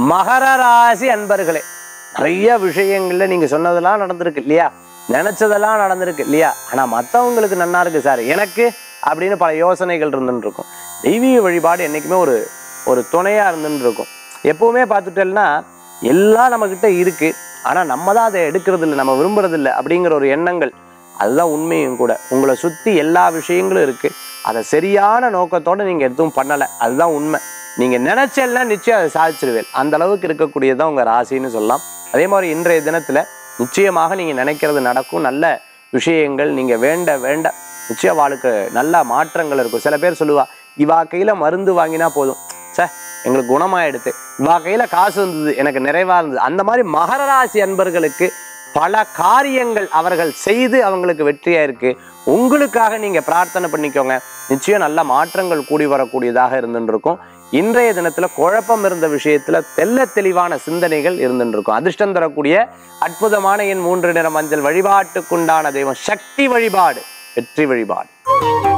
மகர ராசி அன்பர்களே நிறைய விஷயங்கள்ல நீங்க சொன்னதெல்லாம் நடந்திருக்கு இல்லையா நினைச்சதெல்லாம் நடந்திருக்கு இல்லையா ஆனா மத்தவங்களுக்கு நன்னா இருக்கு சார் எனக்கு அப்படின்னு பல யோசனைகள் இருந்துன்னு இருக்கும் தெய்வீக வழிபாடு என்னைக்குமே ஒரு ஒரு துணையா இருந்துன்னு இருக்கும் எப்பவுமே பார்த்துட்டேன்னா எல்லாம் நம்மக்கிட்ட இருக்கு ஆனா நம்ம தான் அதை எடுக்கிறது இல்லை நம்ம விரும்புறது இல்லை அப்படிங்கிற ஒரு எண்ணங்கள் அதுதான் உண்மையும் கூட உங்களை சுத்தி எல்லா விஷயங்களும் இருக்கு அதை சரியான நோக்கத்தோட நீங்க எதுவும் பண்ணலை அதுதான் உண்மை நீங்க நினைச்செல்லாம் நிச்சயம் அதை சாதிச்சிருவேன் அந்த அளவுக்கு இருக்கக்கூடியதான் உங்க ராசின்னு சொல்லலாம் அதே மாதிரி இன்றைய தினத்துல நிச்சயமாக நீங்க நினைக்கிறது நடக்கும் நல்ல விஷயங்கள் நீங்க வேண்ட வேண்ட நிச்சயம் வாழ்க்கை நல்ல மாற்றங்கள் இருக்கும் சில பேர் சொல்லுவா இவா கையில மருந்து வாங்கினா போதும் சே எங்களுக்கு குணமாயிடுது இவா கையில காசு இருந்தது எனக்கு நிறைவா இருந்தது அந்த மாதிரி மகர ராசி அன்பர்களுக்கு பல காரியங்கள் அவர்கள் செய்து அவங்களுக்கு வெற்றியா இருக்கு உங்களுக்காக நீங்க பிரார்த்தனை பண்ணிக்கோங்க நிச்சயம் நல்ல மாற்றங்கள் கூடி வரக்கூடியதாக இருந்துட்டு இருக்கும் இன்றைய தினத்துல குழப்பம் இருந்த விஷயத்துல தெல்ல தெளிவான சிந்தனைகள் இருந்துட்டு இருக்கும் அதிர்ஷ்டம் தரக்கூடிய அற்புதமான என் மூன்று நிற மஞ்சள் வழிபாட்டுக்குண்டான தெய்வம் சக்தி வழிபாடு வெற்றி வழிபாடு